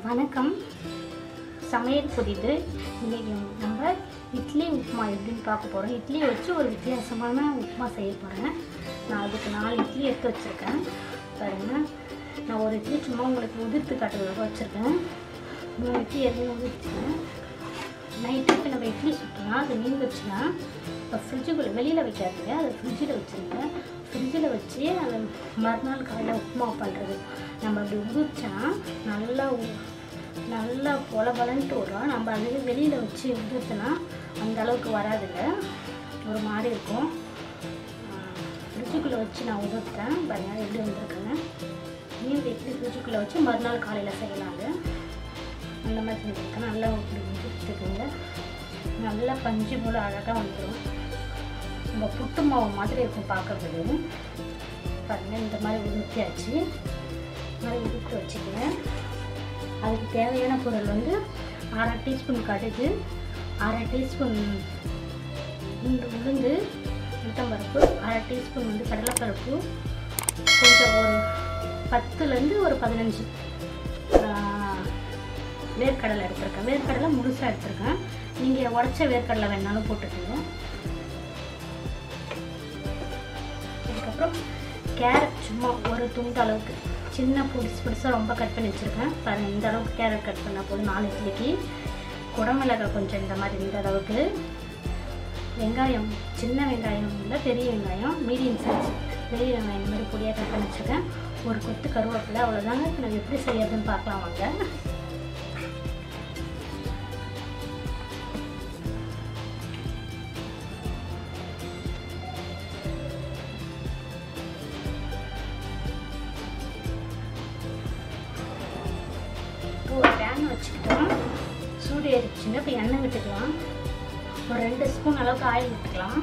வணக்கம் சமையல் புதிது இன்றைக்கி நம்ம இட்லி உப்புமா எப்படின்னு பார்க்க போகிறோம் இட்லி வச்சு ஒரு வித்தியாசமான உப்புமா செய்ய போகிறேன் நான் அதுக்கு நாலு இட்லி எடுத்து வச்சுருக்கேன் பாருங்கள் நான் ஒரு இட்லி சும்மா உங்களுக்கு உதிர்த்து காட்டுறதுக்கு வச்சுருக்கேன் மூணு இட்லி எதுவும் உதிர்த்துக்கேன் நைட்டு இப்போ நம்ம இட்லி சுட்டோம்னா அது மீன் வச்சுனா இப்போ ஃப்ரிட்ஜுக்குள்ளே வெளியில் வைக்காதீங்க அதை ஃப்ரிட்ஜில் வச்சுருங்க ஃப்ரிட்ஜில் வச்சு அதை மறுநாள் காலையில் உப்புமா பண்ணுறது நம்ம அப்படி உதிர்ச்சா நல்லா உ- நல்லா பொல பலன்ட்டு வரும் நம்ம அதுவே வெளியில் வச்சு உதிர்த்துனா அந்த அளவுக்கு வராதுங்க ஒரு மாதிரி இருக்கும் ஃப்ரிட்ஜுக்குள்ளே வச்சு நான் உதிர்த்தேன் பாருங்க எப்படி வந்திருக்குங்க மீன் இட்லி ஃப்ரிட்ஜுக்குள்ளே வச்சு மறுநாள் காலையில் செய்யலாம் அது அந்த மாதிரி செஞ்சுருக்கேன் நல்லா இப்படி உதிர்த்துக்குங்க நல்லா பஞ்சு போல் அழகாக வந்துடும் நம்ம புட்டு மாவு மாதிரி இருக்கும் பார்க்கறதுக்கு பாருங்க இந்த மாதிரி உதிர்த்தியாச்சு இந்த மாதிரி உதிர்த்து வச்சுக்கங்க அதுக்கு தேவையான பொருள் வந்து அரை டீஸ்பூன் கடுகு அரை டீஸ்பூன் உண்டு உளுந்து உளுத்தம்பருப்பு அரை டீஸ்பூன் வந்து கடலைப்பருப்பு கொஞ்சம் ஒரு பத்துலேருந்து ஒரு பதினஞ்சு ஆஹ், வேர்க்கடலை எடுத்திருக்கேன் வேர்க்கடலை முழுசாக எடுத்திருக்கேன் நீங்கள் உடச்ச வேர்க்கடலை வேணாலும் போட்டுக்கோங்க அதுக்கப்புறம் கேரட் சும்மா ஒரு துண்டு அளவுக்கு சின்ன புடிசு புதுசாக ரொம்ப கட் பண்ணி வச்சுருக்கேன் பாருங்கள் இந்த அளவுக்கு கேரட் கட் பண்ணால் போதும் நாலு இட்லிக்கு குடமிளகாய் கொஞ்சம் இந்த மாதிரி இந்த அளவுக்கு வெங்காயம் சின்ன வெங்காயம் இல்லை பெரிய வெங்காயம் மீடியம் சைஸ் பெரிய வெங்காயம் இந்த மாதிரி பொடியாக கட் பண்ணி வச்சுருக்கேன் ஒரு கொத்து கருவேப்பிலை அவ்வளோதாங்க இப்போ நம்ம எப்படி செய்யறதுன்னு பார்க்கலாம் வாங்க இப்போ ஒரு பேன் வச்சுக்கிட்டோம் சூடு ஏறிச்சுங்க இப்போ எண்ணெய் விட்டுக்கலாம் ஒரு ரெண்டு ஸ்பூன் அளவுக்கு ஆயில் விட்டுக்கலாம்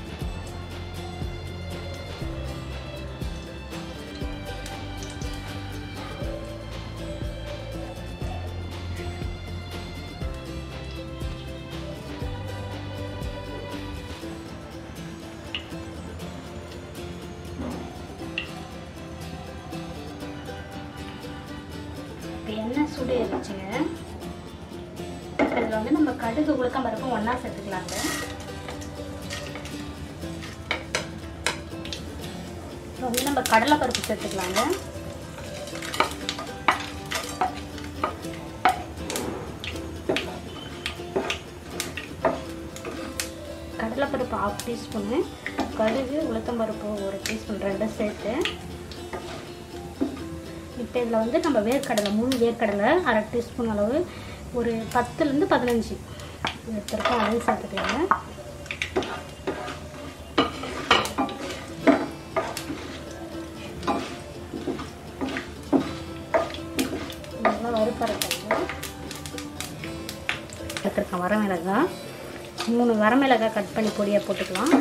இப்போ எண்ணெய் சூடு ஏறிச்சுங்க இதில் வந்து நம்ம கடுகு உளுத்தம் பருப்பும் ஒன்றா சேர்த்துக்கலாங்க இப்போ வந்து நம்ம கடலை பருப்பு சேர்த்துக்கலாங்க கடலைப்பருப்பு ஆஃப் டீஸ்பூனு கடுகு உளுத்தம் பருப்பு ஒரு டீஸ்பூன் ரெண்டும் சேர்த்து இப்போ இதில் வந்து நம்ம வேர்க்கடலை முழு வேர்க்கடலை அரை டீஸ்பூன் அளவு ஒரு பத்துலேருந்து பதினஞ்சு எடுத்துருக்கோம் அதையும் சேர்த்துக்கலாங்க நல்லா வறுப்பறக்காங்க எடுத்துருக்கேன் வரமிளகாய் மூணு வரமிளகாய் கட் பண்ணி பொடியாக போட்டுக்கலாம்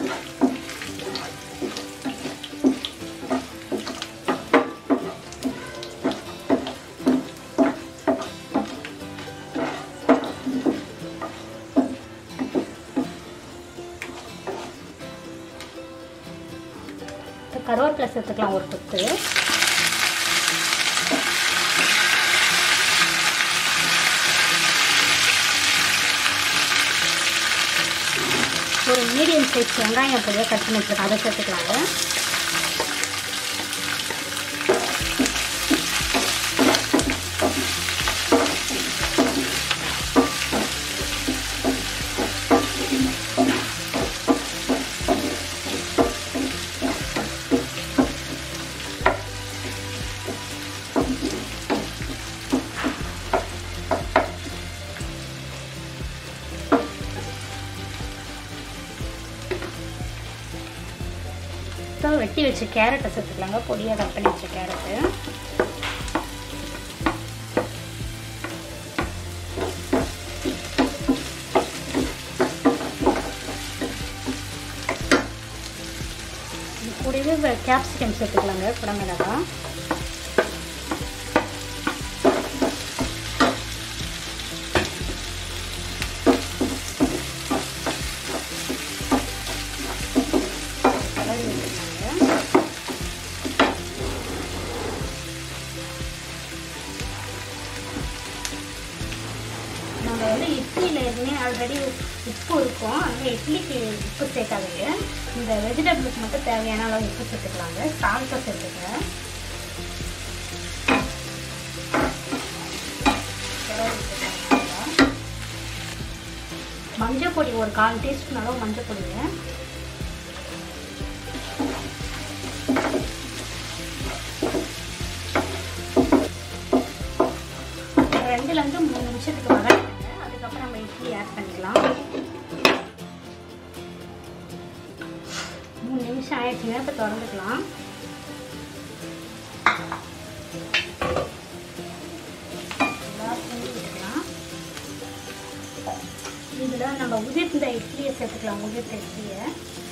இப்போ கருவேப்பிலை சேர்த்துக்கலாம் ஒரு கொத்து ஒரு மீடியம் சைஸ் வெங்காயம் பொடியாக கட் பண்ணி வச்சுருக்கேன் அதை சேர்த்துக்கலாங்க இப்போ வெட்டி வச்ச கேரட்டை சேர்த்துக்கலாங்க பொடியாக கட் பண்ணி வச்ச கேரட்டு இது கூடவே கேப்சிகம் சேர்த்துக்கலாங்க குடமிளகாய் கலரி விட்டுக்கலாங்க நம்ம வந்து இட்லியில் எதுவுமே ஆல்ரெடி உப்பு இருக்கும் அதனால் இட்லிக்கு உப்பு சேர்க்காதீங்க இந்த வெஜிடபிளுக்கு மட்டும் தேவையான அளவு உப்பு சேர்த்துக்கலாங்க சால்ட்டை சேர்த்துக்கிறேன் மஞ்சள் பொடி ஒரு கால் டீஸ்பூன் அளவு மஞ்சள் பொடிங்க ரெண்டுலேருந்து மூணு நிமிஷத்துக்கு வதக்குங்க அதுக்கப்புறம் நம்ம இட்லி ஆட் பண்ணிக்கலாம் மூணு நிமிஷம் ஆயிடுச்சுங்க இப்போ திறந்துக்கலாம் இதில் நம்ம உதிர்ந்த இட்லியை சேர்த்துக்கலாம் உதிர்ந்த இட்லியை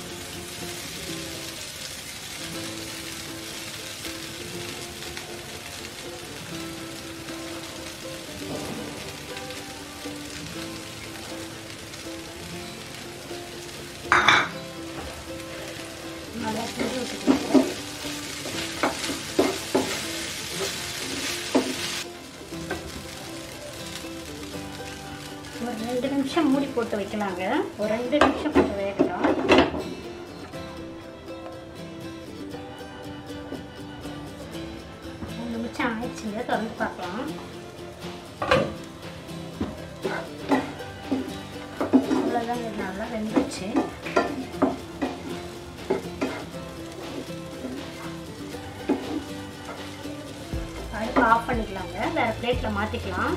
நல்லா கிண்டி விட்டுக்கலாம் ஒரு ரெண்டு நிமிஷம் மூடி போட்டு வைக்கலாங்க ஒரு ரெண்டு நிமிஷம் கொஞ்சம் வேகட்டும் மூணு நிமிஷம் ஆயிடுச்சுங்க திறந்து பார்க்கலாம் அவ்வளோதாங்க இது நல்லா வெந்துச்சு அடுப்பு ஆஃப் பண்ணிக்கலாங்க வேறு பிளேட்டில் மாற்றிக்கலாம்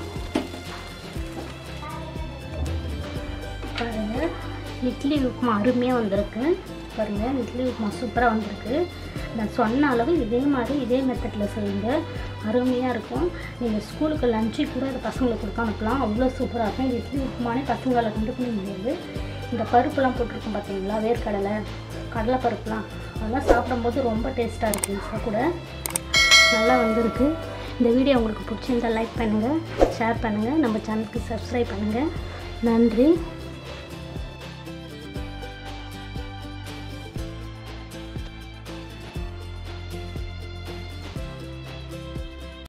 பாருங்க இட்லி உப்புமா அருமையாக வந்திருக்கு பாருங்க இட்லி உப்புமா சூப்பராக வந்திருக்கு நான் சொன்ன அளவு இதே மாதிரி இதே மெத்தடில் செய்யுங்க அருமையாக இருக்கும் நீங்கள் ஸ்கூலுக்கு லஞ்சு கூட இது பசங்களுக்கு கொடுக்க அனுப்பலாம் அவ்வளோ சூப்பராக இருக்கும் இது இட்லி உப்புமானே பசங்களை கண்டு பண்ண முடியாது இந்த பருப்புலாம் போட்டிருக்கோம் பார்த்தீங்களா வேர்க்கடலை கடலை பருப்புலாம் அதெல்லாம் சாப்பிடும்போது ரொம்ப டேஸ்ட்டாக இருக்குது இப்போ கூட நல்லா வந்திருக்கு இந்த வீடியோ உங்களுக்கு பிடிச்சிருந்தா லைக் பண்ணுங்கள் ஷேர் பண்ணுங்கள் நம்ம சேனலுக்கு சப்ஸ்கிரைப் பண்ணுங்கள் நன்றி